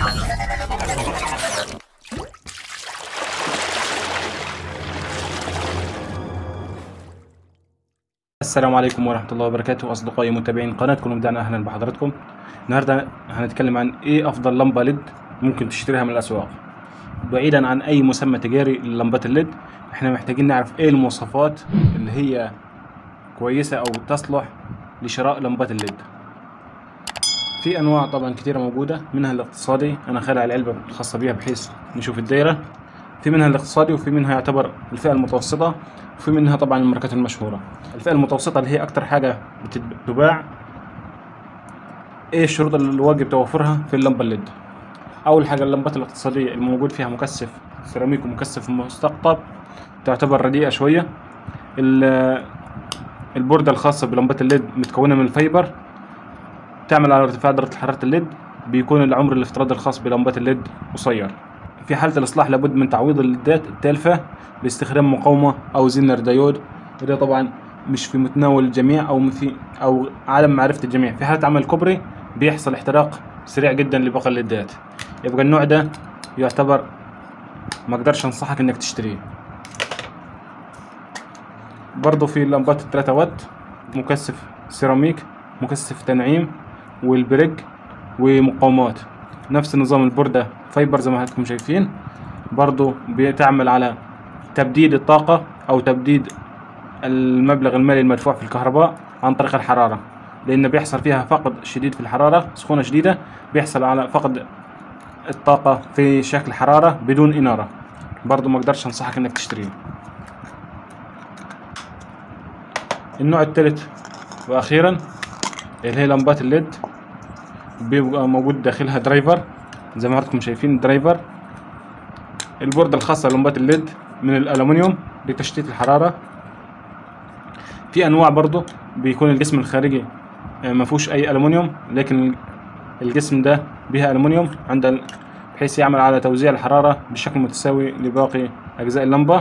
السلام عليكم ورحمة الله وبركاته أصدقائي متابعين قناتكم ومدعنا أهلا بحضراتكم النهاردة هنتكلم عن إيه أفضل لمبة ليد ممكن تشتريها من الأسواق بعيدا عن أي مسمى تجاري للمبات الليد إحنا محتاجين نعرف إيه المواصفات اللي هي كويسة أو تصلح لشراء لمبات الليد في أنواع طبعا كتيرة موجودة منها الاقتصادي أنا خالع العلبة الخاصة بيها بحيث نشوف الدايرة في منها الاقتصادي وفي منها يعتبر الفئة المتوسطة وفي منها طبعا الماركات المشهورة الفئة المتوسطة اللي هي أكتر حاجة بتتباع إيه الشروط اللي واجب توفرها في اللمبة الليد أول حاجة اللمبات الاقتصادية الموجود فيها مكثف سيراميك ومكثف مستقطب تعتبر رديئة شوية ال- البوردة الخاصة بلمبات الليد متكونة من الفايبر تعمل على ارتفاع درجة حرارة الليد بيكون العمر الافتراضي الخاص بلمبات الليد قصير في حالة الإصلاح لابد من تعويض الليدات التالفة باستخدام مقاومة أو زينر دايود وده طبعا مش في متناول الجميع أو في أو عدم معرفة الجميع في حالة عمل كوبري بيحصل احتراق سريع جدا لباقي الليدات يبقى النوع ده يعتبر ما اقدرش انصحك انك تشتريه برضه في لمبات 3 وات مكثف سيراميك مكثف تنعيم والبريج ومقاومات نفس نظام البوردة فايبر زي ما حضراتكم شايفين برضو بتعمل على تبديد الطاقة أو تبديد المبلغ المالي المدفوع في الكهرباء عن طريق الحرارة لأن بيحصل فيها فقد شديد في الحرارة سخونة شديدة بيحصل على فقد الطاقة في شكل حرارة بدون إنارة برضو ما اقدرش انصحك انك تشتريه النوع الثالث واخيرا اللي هي لمبات الليد بيبقى موجود داخلها درايفر زي ما حضراتكم شايفين درايفر البوردة الخاصة بلمبات الليد من الألمنيوم لتشتيت الحرارة في أنواع برضو بيكون الجسم الخارجي آه، ما فيهوش أي ألمنيوم لكن الجسم ده بها ألمنيوم عند ال- بحيث يعمل على توزيع الحرارة بشكل متساوي لباقي أجزاء اللمبة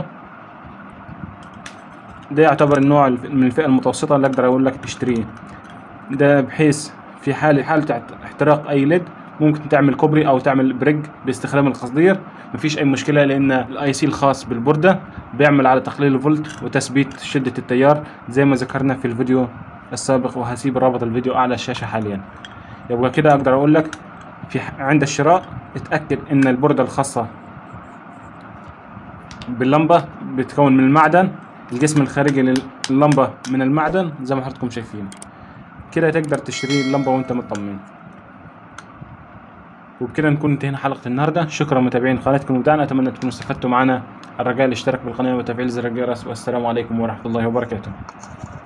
ده يعتبر النوع الف- من الفئة المتوسطة اللي أقدر أقول لك تشتريه ده بحيث في حال حالة احت- احتراق أي ليد ممكن تعمل كوبري أو تعمل بريج باستخدام القصدير مفيش أي مشكلة لأن الأي سي الخاص بالبوردة بيعمل على تقليل الفولت وتثبيت شدة التيار زي ما ذكرنا في الفيديو السابق وهسيب رابط الفيديو أعلى الشاشة حاليا يبقى كده أقدر أقول لك في ح- عند الشراء اتأكد إن البوردة الخاصة باللمبة بتكون من المعدن الجسم الخارجي لللمبة من المعدن زي ما حضراتكم شايفين كده تقدر تشتري اللمبة وانت مطمن وبكده نكون انتهينا حلقة النهاردة شكرا متابعين قناتكم وبدعنا اتمنى تكونوا استفدتوا معنا الرجاء الاشتراك بالقناة وتفعيل زر الجرس والسلام عليكم ورحمة الله وبركاته